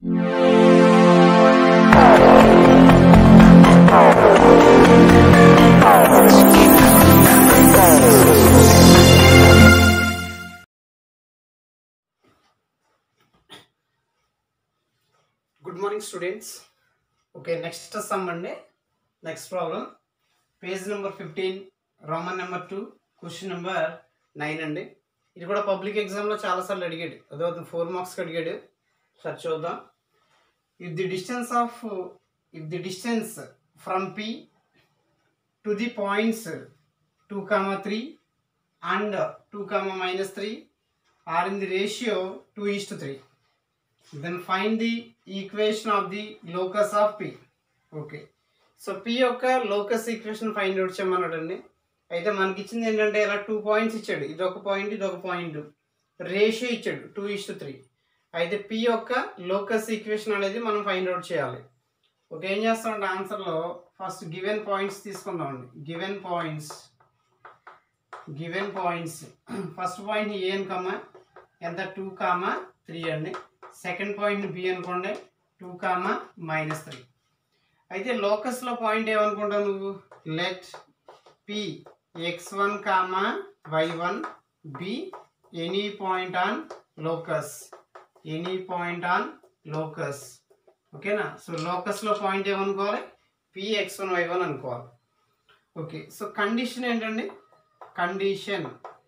good morning students okay next sum అండి next problem page number fifteen roman number two question number nine అండి ఇది కూడా public ఎగ్జామ్లో చాలాసార్లు అడిగాడు అదో ఫోర్ మార్క్స్కి అడిగాడు సార్ చూద్దాం if the distance of if the distance from P to the points two comma three and two comma minus three are in the ratio two is to three then find the equation of the locus of P okay so P యొక్క locus equation find out చేయమన్నాడు అండి అయితే మనకి ఇచ్చింది ఏంటంటే ఇలా two points ఇచ్చాడు ఇది ఒక పాయింట్ ఇది ఒక పాయింట్ రేషియో ఇచ్చాడు టూ ఇస్ టు త్రీ అయితే పి యొక్క లోకస్ ఈక్వేషన్ అనేది మనం ఫైండ్ అవుట్ చేయాలి ఓకే ఏం చేస్తామంటే ఆన్సర్లో ఫస్ట్ గివెన్ పాయింట్స్ తీసుకుందామండి given points given points first point A comma ఎంత టూ కామా త్రీ అండి సెకండ్ పాయింట్ బి అనుకోండి టూ కామా మైనస్ త్రీ అయితే లోకస్లో పాయింట్ ఏమనుకుంటావు నువ్వు let P x one comma y one be any point on locus any point on locus ఓకేనా so లోకస్లో point ఏమనుకోవాలి P x one y one అనుకోవాలి okay so condition ఏంటండి condition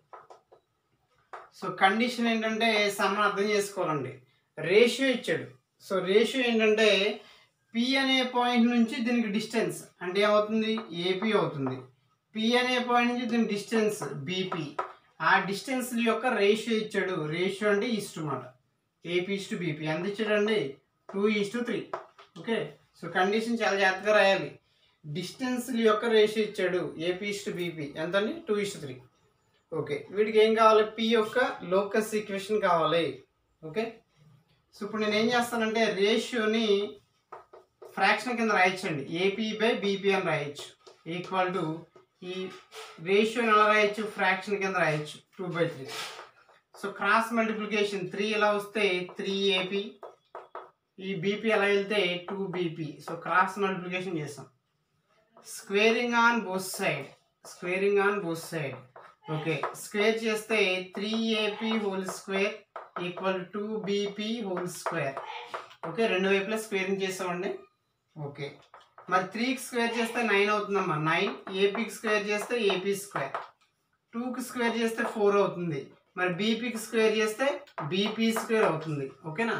so condition ఏంటంటే సమ్ అర్థం చేసుకోవాలండి రేషియో ఇచ్చాడు so ratio ఏంటంటే పి అనే పాయింట్ నుంచి దీనికి డిస్టెన్స్ అంటే ఏమవుతుంది ఏపీ అవుతుంది పి అనే పాయింట్ నుంచి దీని డిస్టెన్స్ బీపీ ఆ డిస్టెన్స్ యొక్క రేషియో ఇచ్చాడు రేషియో అంటే ఈస్ట్ మాట ఏపీ ఈస్ట్ బీపీ ఎంత ఇచ్చాడండి two is to three okay so condition చాలా జాగ్రత్తగా రాయాలి డిస్టెన్స్ యొక్క రేషియో ఇచ్చాడు ఏపీ ఈస్ట్ బీపీ ఎంత అండి టూ ఈస్ట్ త్రీ ఓకే వీడికి ఏం కావాలి పి యొక్క లోకస్ ఈక్వేషన్ కావాలి ఓకే సో ఇప్పుడు నేను ఏం చేస్తానంటే రేషియోని ఫ్రాక్షన్ కింద రాయొచ్చండి ఏపీ బై బీపీ అని రాయొచ్చు ఈక్వల్ టు ఈ రేషియోని ఎలా రాయొచ్చు ఫ్రాక్షన్ కింద రాయొచ్చు two by three so cross multiplication three ఎలా వస్తే త్రీ ఏపీ ఈ బీపీ ఎలా వెళ్తే two BP so cross multiplication చేస్తాం squaring on both side squaring on both side okay square చేస్తే three AP whole square equal two BP whole square okay రెండు వైపులా squaring చేసామండి ఓకే మరి త్రీకి స్క్వేర్ చేస్తే నైన్ అవుతుందమ్మా నైన్ ఏపీకి స్క్వేర్ చేస్తే ఏపీ స్క్వేర్ టూకి స్క్వేర్ చేస్తే ఫోర్ అవుతుంది మరి బీపీకి స్క్వేర్ చేస్తే బీపీ స్క్వేర్ అవుతుంది ఓకేనా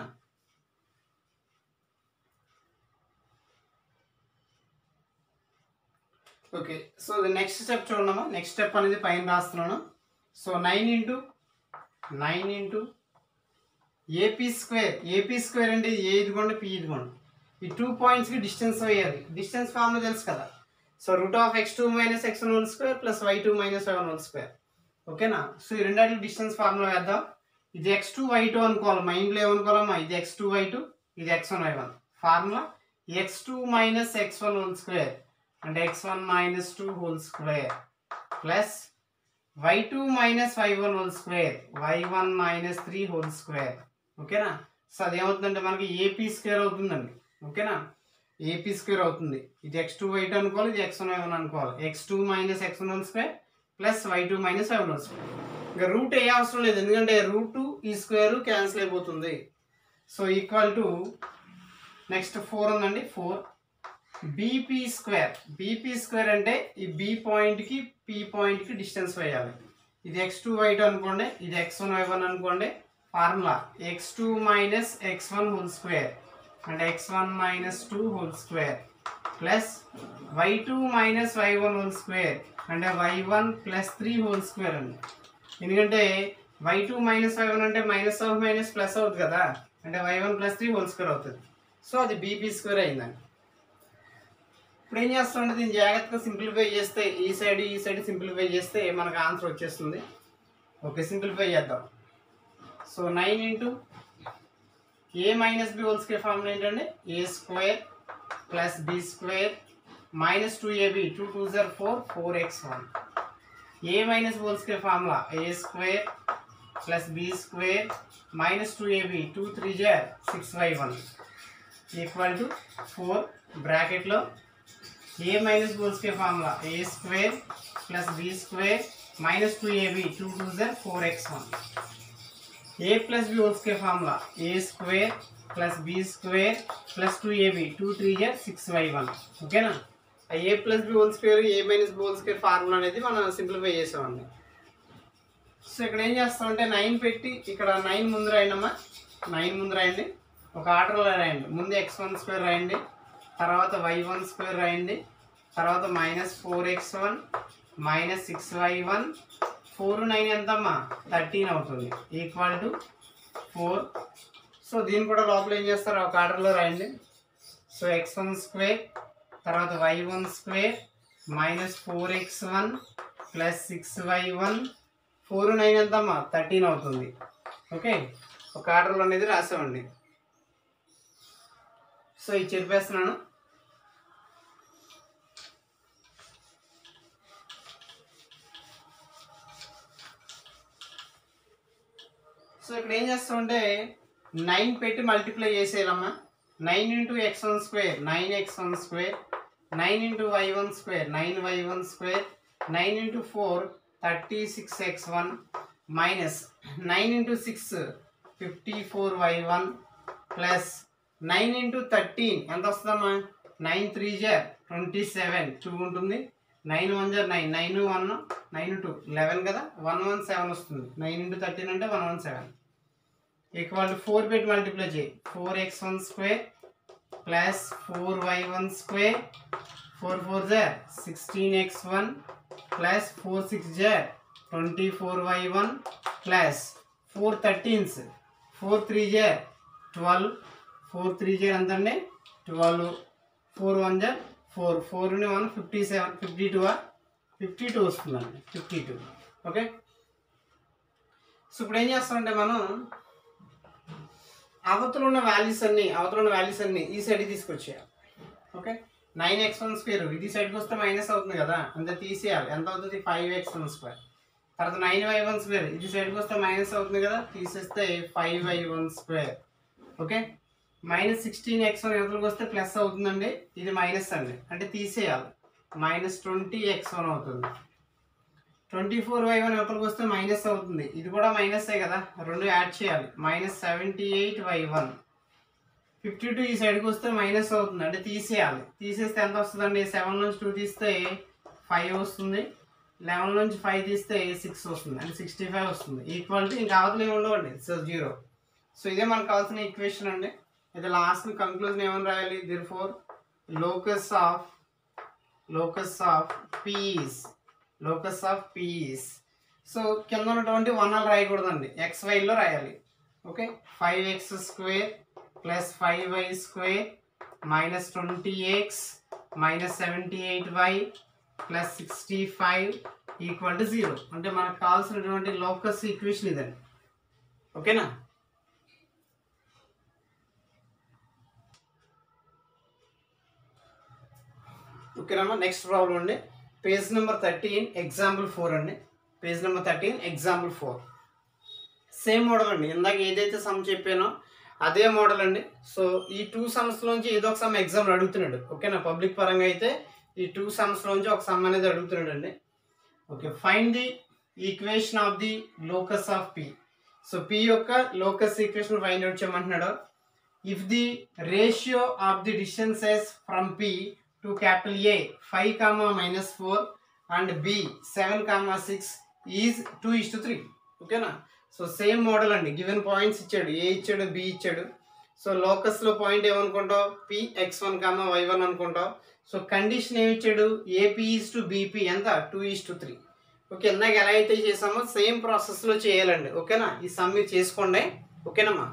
ఓకే సో నెక్స్ట్ స్టెప్ చూడమ్మా నెక్స్ట్ స్టెప్ అనేది పైన రాస్తున్నాను so nine into nine into AP square AP square అంటే ఏ ఇదిగోండి పి ఇదిగోండి ఈ టూ పాయింట్స్కి డిస్టెన్స్ వేయాలి డిస్టెన్స్ ఫార్ములా తెలుసు కదా so root of x two minus x one whole square plus y two minus y one whole square ఓకేనా so ఈ రెండాటికి డిస్టెన్స్ ఫార్ములా వేద్దాం ఇది ఎక్స్ టూ వై టూ అనుకోవాలి మైండ్లో ఏమనుకోవాలమ్మా ఇది ఎక్స్ టూ వై టూ ఇది x one y one formula x two minus x one whole square అంటే x one minus two whole square plus y two minus y one whole square y one minus three whole square ఓకేనా so అదేమవుతుందంటే మనకి AP square అవుతుందండి ఓకేనా AP square అవుతుంది ఇది x two y two అనుకోవాలి ఇది ఎక్స్ వన్ వై వన్ అనుకోవాలి x two minus x one whole square plus y two minus y one whole square ఇంకా రూట్ ఏ అవసరం లేదు ఎందుకంటే రూట్ టూ ఈ స్క్వేర్ క్యాన్సిల్ అయిపోతుంది so equal to next four ఉందండి four BP square BP square అంటే ఈ బి పాయింట్కి పి పాయింట్కి డిస్టెన్స్ వేయాలి ఇది ఎక్స్ టూ వై టూ అనుకోండి ఇది ఎక్స్ వన్ వై వన్ అనుకోండి formula x two minus x one whole square అంటే x one minus two whole square plus y two minus y one whole square అంటే y one plus three whole square అండి ఎందుకంటే y two minus y one అంటే minus of minus plus అవుతుంది కదా అంటే y one plus three whole square అవుతుంది so అది BP square అయిందండి ఇప్పుడు ఏం చేస్తామంటే దీన్ని జాగ్రత్తగా సింప్లిఫై చేస్తే ఈ సైడ్ ఈ సైడ్ సింప్లిఫై చేస్తే మనకు ఆన్సర్ వచ్చేస్తుంది ఓకే సింప్లిఫై చేద్దాం so nine into a minus b whole square formula ఏంటంటే a square plus b square minus two ab two two జర్ four four x one a minus whole square formula a square plus b square minus two ab two three జర్ six y one equal to four బ్రాకెట్లో a minus whole square formula a square plus b square minus two ab two two జర్ four x one a plus b whole square formula a square plus b square plus two ab two three జర్ six y one ఓకేనా ఆ a plus b whole square a minus b whole square formula అనేది మనం simplify చేసామండి so ఇక్కడ ఏం చేస్తామంటే nine పెట్టి ఇక్కడ నైన్ ముందు రాయండమ్మా నైన్ ముందు రాయండి ఒక ఆర్డర్లో రాయండి ముందు ఎక్స్ వన్ స్క్వేర్ రాయండి తర్వాత వై వన్ స్క్వేర్ రాయండి తర్వాత minus four x one minus six y one four nine ఎంతమ్మా థర్టీన్ అవుతుంది ఈక్వల్ టు ఫోర్ సో దీన్ని కూడా లోపల ఏం చేస్తారు ఒక ఆర్డర్లో రాయండి సో ఎక్స్ వన్ స్క్వేర్ తర్వాత y one square minus four x one plus six y one four nine ఎంతమ్మా థర్టీన్ అవుతుంది ఓకే ఒక ఆర్డర్లో అనేది రాసామండి సో ఇది చెప్పేస్తున్నాను సో ఇక్కడ ఏం చేస్తామంటే నైన్ పెట్టి మల్టిప్లై చేసేయాలమ్మా nine into x one square nine x one square nine into y one square nine y one square nine into four thirty six x one minus nine into six fifty four y one plus nine into thirteen ఎంత వస్తుందమ్మా nine three జార్ twenty seven two ఉంటుంది nine one జార్ nine nine one nine two eleven కదా one one seven వస్తుంది nine into thirteen అంటే one one seven equal to four పెట్టి multiply చేయి four x one square plus four y one square four four జార్ sixteen x one plus four six జార్ twenty four y one plus four thirteens four three జార్ twelve four three జార్ ఎంత అండి twelve four one జార్ four ఫోర్ని one fifty seven fifty two fifty two వస్తుందండి fifty two okay so ఇప్పుడు ఏం చేస్తామంటే మనం అవతల ఉన్న వాల్యూస్ అన్ని అవతల ఉన్న వాల్యూస్ అన్ని ఈ సైడ్ తీసుకొచ్చేయాలి okay nine x one square ఇది సైడ్కి వస్తే మైనస్ అవుతుంది కదా అంత తీసేయాలి ఎంత అవుతుంది ఫైవ్ ఎక్స్ వన్ స్క్వేర్ తర్వాత నైన్ వై వన్ స్క్వేర్ ఇది సైడ్కి వస్తే మైనస్ అవుతుంది కదా తీసేస్తే five y one square okay minus sixteen x one ఎదురుకు వస్తే ప్లస్ అవుతుందండి ఇది మైనస్ అండి అంటే తీసేయాలి మైనస్ ట్వంటీ ఎక్స్ వన్ అవుతుంది ట్వంటీ ఫోర్ వై వన్ ఎక్కడికి వస్తే మైనస్ అవుతుంది ఇది కూడా మైనసే కదా రెండు యాడ్ చేయాలి minus seventy eight y one fifty two ఈ సైడ్కి వస్తే మైనస్ అవుతుంది అంటే తీసేయాలి తీసేస్తే ఎంత వస్తుందండి సెవెన్ నుంచి టూ తీస్తే ఫైవ్ వస్తుంది లెవెన్ నుంచి ఫైవ్ తీస్తే సిక్స్ వస్తుంది అంటే సిక్స్టీ ఫైవ్ వస్తుంది ఈక్వల్ టు ఇంకా అవతలు ఏమి ఉండవండి సో జీరో సో ఇదే మనకు కావాల్సిన ఈక్వేషన్ అండి ఇది లాస్ట్ కంక్లూజన్ ఏమని రాయాలి therefore locus of locus of P is locus of P is so కింద ఉన్నటువంటి వనాలు రాయకూడదండి ఎక్స్ వైలో రాయాలి okay five x square plus five y square minus twenty x minus seventy eight y plus sixty five equal to zero అంటే మనకు కావాల్సినటువంటి locus equation ఇదండి ఓకేనా ఓకేనమ్మా నెక్స్ట్ ప్రాబ్లం అండి page number thirteen example four అండి page number thirteen example four same model అండి ఇందాక ఏదైతే సమ్ చెప్పానో అదే మోడల్ అండి సో ఈ టూ సమ్స్ నుంచి ఏదో ఒక సమ్ ఎగ్జామ్ అడుగుతున్నాడు ఓకేనా పబ్లిక్ పరంగా అయితే ఈ టూ సమ్స్ నుంచి ఒక సమ్ అనేది అడుగుతున్నాడు అండి okay find the equation of the locus of P so P యొక్క లోకస్ ఈక్వేషన్ ఫైండ్ అవుట్ చేయమంటున్నాడు if the ratio of the distances from P to capital A five comma minus four and B seven comma six is two is to three ఓకేనా so same model అండి given points ఇచ్చాడు A ఇచ్చాడు B ఇచ్చాడు so లోకస్లో point ఏమనుకుంటావు P x one comma y one అనుకుంటావు so condition ఏమి ఇచ్చాడు ఏపీ ఈజ్ టు బీపీ ఎంత two is to three okay ఇందాక ఎలా అయితే చేసామో సేమ్ ప్రాసెస్లో చేయాలండి ఓకేనా ఈ సమ్ మీరు చేసుకోండి ఓకేనమ్మా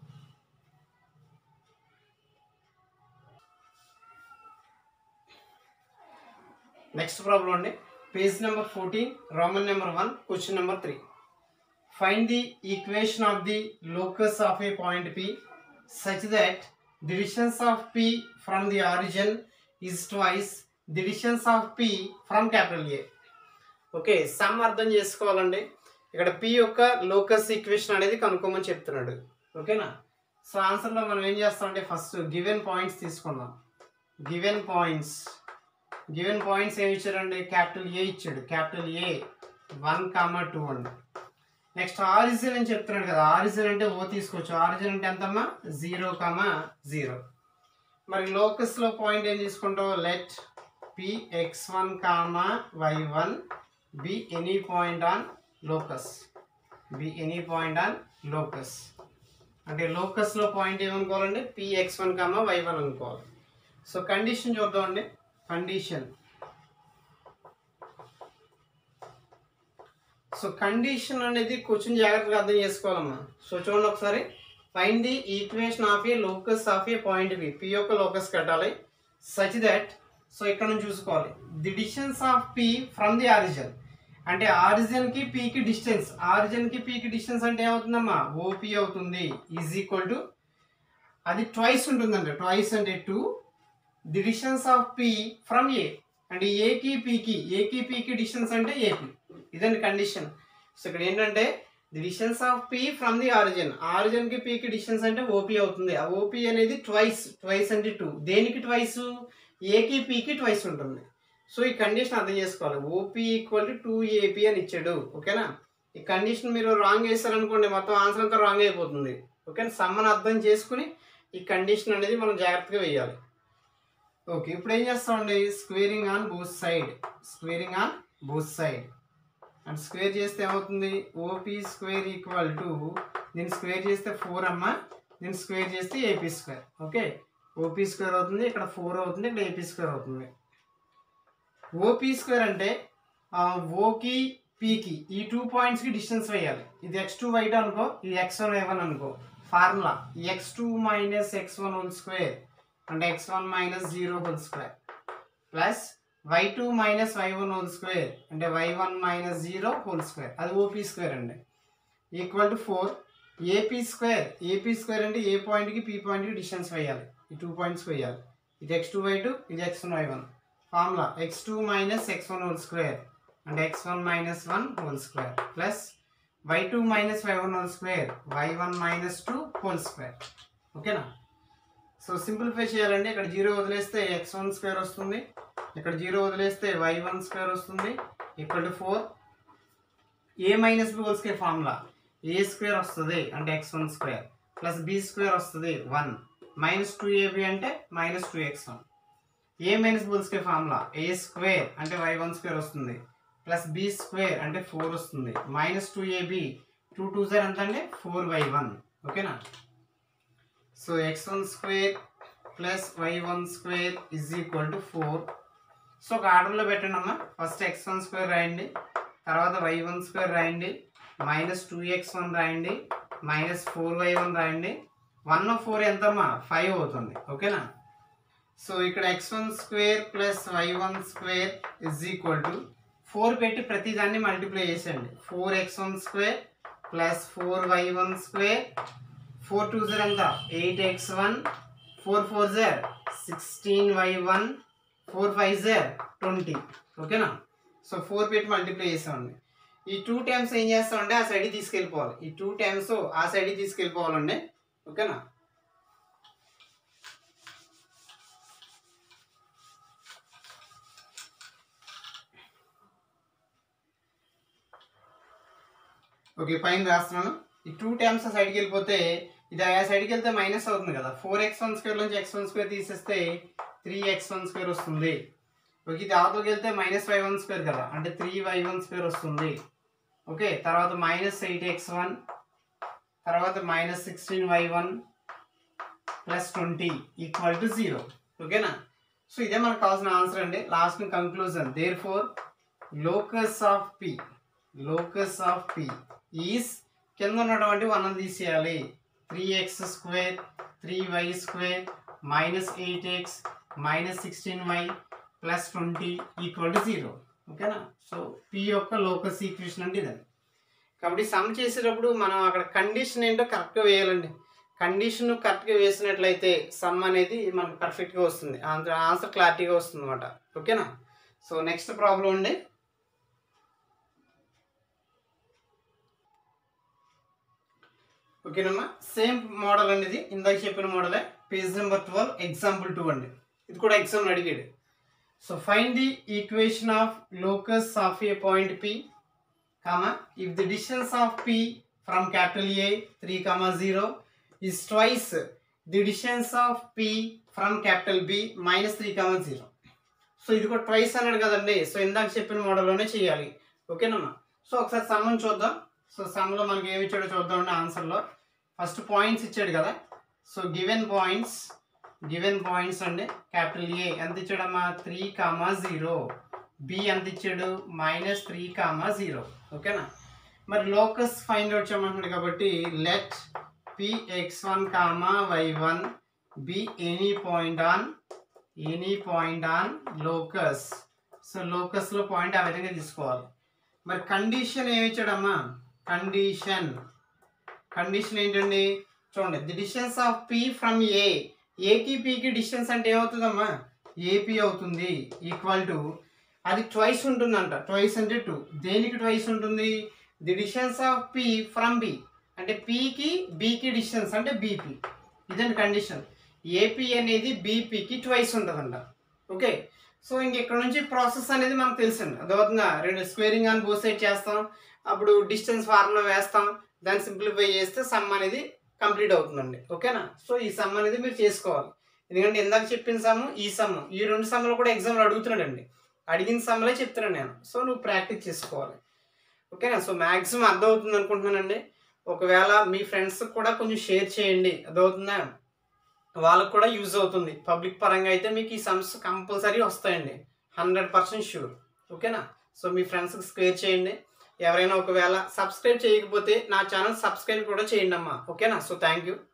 నెక్స్ట్ ప్రాబ్లం అండి page number fourteen roman number one question number three find the equation of the locus of a point P such that the distance of P from the origin is twice the distance of P from capital A okay sum అర్థం చేసుకోవాలండి ఇక్కడ P యొక్క locus equation అనేది కనుక్కోమని చెప్తున్నాడు ఓకేనా so ఆన్సర్లో మనం ఏం చేస్తామంటే ఫస్ట్ గివెన్ పాయింట్స్ తీసుకుందాం గివెన్ పాయింట్స్ గివెన్ పాయింట్స్ ఏమి ఇచ్చారండి క్యాపిటల్ ఏ ఇచ్చాడు capital A one comma two అండి నెక్స్ట్ ఆరిజిన్ అని చెప్తున్నాడు కదా ఆరిజిన్ అంటే ఓ తీసుకోవచ్చు ఆరిజిన్ అంటే ఎంతమ్మా జీరో కామా జీరో మరి లోకస్లో పాయింట్ ఏం తీసుకుంటావు let P x one comma y one be any point on locus be any point on locus అంటే లోకస్లో పాయింట్ ఏమనుకోవాలండి P x one comma y one అనుకోవాలి సో కండిషన్ చూద్దామండి కండిషన్ సో కండిషన్ అనేది కొంచెం జాగ్రత్తగా అర్థం చేసుకోవాలమ్మా సో చూడండి ఒకసారి find the equation of a locus of a point B P యొక్క లోకస్ కట్టాలి సచ్ దట్ సో ఇక్కడ నుంచి చూసుకోవాలి the distance of P from the origin అంటే ఆరిజిన్ కి పి కి డిస్టెన్స్ ఆరిజిన్ కి పి కి డిస్టెన్స్ అంటే ఏమవుతుందమ్మా ఓపి అవుతుంది ఈజ్ ఈక్వల్ టు అది ట్వైస్ ఉంటుందండి ట్వైస్ అంటే two the distance of P from A అంటే ఏకి పీకి ఏకి పీకి డిస్టెన్స్ అంటే ఏపీ ఇదండి కండిషన్ సో ఇక్కడ ఏంటంటే the distance of P from the origin origin కి పీకి డిస్టెన్స్ అంటే ఓపీ అవుతుంది ఆ ఓపీ అనేది ట్వైస్ ట్వైస్ అంటే టూ దేనికి ట్వైస్ ఏకి పీకి ట్వైస్ ఉంటుంది సో ఈ కండిషన్ అర్థం చేసుకోవాలి OP equal to two AP అని ఇచ్చాడు ఓకేనా ఈ కండిషన్ మీరు రాంగ్ వేస్తారనుకోండి మొత్తం ఆన్సర్ అంతా రాంగ్ అయిపోతుంది ఓకేనా సమ్మని అర్థం చేసుకుని ఈ కండిషన్ అనేది మనం జాగ్రత్తగా వేయాలి ఓకే ఇప్పుడు ఏం చేస్తామండి squaring on both side squaring on both side and square చేస్తే ఏమవుతుంది ఓపీ స్క్వేర్ ఈక్వల్ టు దీన్ని స్క్వేర్ చేస్తే ఫోర్ అమ్మ దీన్ని స్క్వేర్ చేస్తే AP square okay OP square అవుతుంది ఇక్కడ ఫోర్ అవుతుంది ఇక్కడ ఏపీ స్క్వేర్ అవుతుంది ఓపీ స్క్వేర్ అంటే ఆ, ఓకి పీకి ఈ టూ పాయింట్స్కి డిస్టెన్స్ వేయాలి ఇది ఎక్స్ టూ వైట్ అనుకో ఇది ఎక్స్ వన్ వై వన్ అనుకో formula x two minus x one whole square అంటే x one minus zero whole square plus y two minus y one whole square అంటే y one minus zero whole square అది OP square అండి equal to four AP square AP square అంటే A పాయింట్కి P పాయింట్కి distance వేయాలి ఈ two points వేయాలి ఇది ఎక్స్ టూ వై టూ ఇది x one y one formula x two minus x one whole square అంటే x one minus one whole square plus y two minus y one whole square y one minus two whole square ఓకేనా so simplify చేయాలంటే ఇక్కడ zero వదిలేస్తే X one square వస్తుంది ఇక్కడ zero వదిలేస్తే why one square వస్తుంది ఇక్కడ to four a minus b whole square formula a square వస్తుంది అంటే x one square plus b square వస్తుంది వన్ మైనస్ టూ ఏబి అంటే minus two x one a minus b whole square formula a square అంటే y one square వస్తుంది plus b square అంటే four వస్తుంది minus two ab two two జర్ ఎంత అంటే four y one ఓకేనా so x one square plus y one square is equal to four so ఒక ఆర్డర్లో పెట్టండి అమ్మా ఫస్ట్ ఎక్స్ వన్ స్క్వేర్ రాయండి తర్వాత వై వన్ స్క్వేర్ రాయండి మైనస్ టూ ఎక్స్ వన్ రాయండి మైనస్ ఫోర్ వై వన్ రాయండి వన్ ఫోర్ ఎంతమ్మా ఫైవ్ అవుతుంది ఓకేనా సో ఇక్కడ x one square plus y one square is equal to four పెట్టి ప్రతి దాన్ని మల్టిప్లై చేసేయండి four x one square plus four y one square four two జర్ ఎంత eight x one four four జర్ sixteen y one four five జర్ twenty ఓకేనా so four పెట్టి మల్టిప్లై చేస్తామండి ఈ టూ టైమ్స్ ఏం చేస్తామంటే ఆ సైడ్కి తీసుకెళ్ళిపోవాలి ఈ టూ టైమ్స్ ఆ సైడ్కి తీసుకెళ్ళిపోవాలండి ఓకేనా ఓకే పైన రాస్తున్నాను ఈ టూ టైమ్స్ ఆ సైడ్కి వెళ్ళిపోతే ఇది ఆ సైడ్కి వెళ్తే మైనస్ అవుతుంది కదా ఫోర్ ఎక్స్ వన్ స్క్వేర్ నుంచి ఎక్స్ వన్ స్క్వేర్ తీసేస్తే త్రీ ఎక్స్ వన్ స్క్వేర్ వస్తుంది ఓకే ఇది అవతలకి వెళ్తే మైనస్ వై వన్ స్క్వేర్ కదా అంటే త్రీ వై వన్ స్క్వేర్ వస్తుంది ఓకే తర్వాత మైనస్ ఎయిట్ ఎక్స్ వన్ తర్వాత minus sixteen y one plus twenty equal to zero ఓకేనా సో ఇదే మనకు కావాల్సిన ఆన్సర్ అండి last conclusion therefore locus of P locus of P is కింద ఉన్నటువంటి వన్ తీసేయాలి three x square three y square minus eight x minus sixteen y plus twenty equal to zero ఓకేనా so P యొక్క locus equation అంటే ఇదండి కాబట్టి some చేసేటప్పుడు మనం అక్కడ కండిషన్ ఏంటో కరెక్ట్గా వేయాలండి కండిషన్ కరెక్ట్గా వేసినట్లయితే సమ్ అనేది మనకు పర్ఫెక్ట్గా వస్తుంది ఆన్సర్ ఆన్సర్ క్లారిటీగా వస్తుంది అనమాట ఓకేనా సో నెక్స్ట్ ప్రాబ్లం అండి ఓకేనమ్మా సేమ్ మోడల్ అండి ఇది ఇందాక చెప్పిన మోడలే page number twelve example two అండి ఇది కూడా ఎగ్జామ్ అడిగాడు so find the equation of locus of a point P comma if the distance of P from capital A three comma zero is twice the distance of P from capital B minus three comma zero so ఇది కూడా twice అన్నాడు కదండి so ఇందాక చెప్పిన మోడల్లోనే చేయాలి ఓకేనమ్మా so ఒకసారి సమ్మని చూద్దాం సో సమ్లో మనకి ఏమి ఇచ్చాడో చూద్దామండి ఆన్సర్లో ఫస్ట్ పాయింట్స్ ఇచ్చాడు కదా so given points given points అండి క్యాపిటల్ ఏ ఎంత ఇచ్చాడమ్మా త్రీ కామా జీరో బి ఎంత ఇచ్చాడు మైనస్ త్రీ కామా జీరో ఓకేనా మరి లోకస్ ఫైండ్ అవుట్ చేయమంటున్నాడు కాబట్టి let P x one comma y one be any point on any point on locus so లోకస్లో పాయింట్ ఆ విధంగా తీసుకోవాలి మరి కండిషన్ ఏమి ఇచ్చాడమ్మా కండిషన్ కండిషన్ ఏంటండి చూడండి the distance of P from A ఏకి పికి డిస్టెన్స్ అంటే ఏమవుతుందమ్మా ఏపీ అవుతుంది ఈక్వల్ టు అది ట్వైస్ ఉంటుందంట ట్వైస్ అంటే టూ దేనికి ట్వైస్ ఉంటుంది the distance of P from B అంటే పికి బికి డిస్టెన్స్ అంటే బీపీ ఇదండి కండిషన్ ఏపీ అనేది బీపీకి ట్వైస్ ఉంటుందంట ఓకే సో ఇంక ఇక్కడ నుంచి ప్రాసెస్ అనేది మనకు తెలుసండి అదవుతుందా రెండు స్క్వేరింగ్ అని బో సైడ్ చేస్తాం అప్పుడు డిస్టెన్స్ ఫార్ములా వేస్తాం దాన్ని సింప్లిఫై చేస్తే సమ్ అనేది కంప్లీట్ అవుతుందండి ఓకేనా సో ఈ సమ్ అనేది మీరు చేసుకోవాలి ఎందుకంటే ఇందాక చెప్పిన సమ్ ఈ సమ్ ఈ రెండు సమ్లు కూడా ఎగ్జామ్లో అడుగుతున్నాడండి అడిగిన సమ్లే చెప్తున్నాను నేను సో నువ్వు ప్రాక్టీస్ చేసుకోవాలి ఓకేనా సో మ్యాక్సిమం అర్థమవుతుంది అనుకుంటున్నానండి ఒకవేళ మీ ఫ్రెండ్స్ కూడా కొంచెం షేర్ చేయండి అర్థమవుతుందా వాళ్ళకు కూడా యూజ్ అవుతుంది పబ్లిక్ పరంగా అయితే మీకు ఈ సమ్స్ కంపల్సరీ వస్తాయండి హండ్రెడ్ పర్సెంట్ షూర్ ఓకేనా సో మీ ఫ్రెండ్స్కి స్క్వేర్ చేయండి ఎవరైనా ఒకవేళ సబ్స్క్రైబ్ చేయకపోతే నా ఛానల్ సబ్స్క్రైబ్ కూడా చేయండి అమ్మా ఓకేనా సో థ్యాంక్ యూ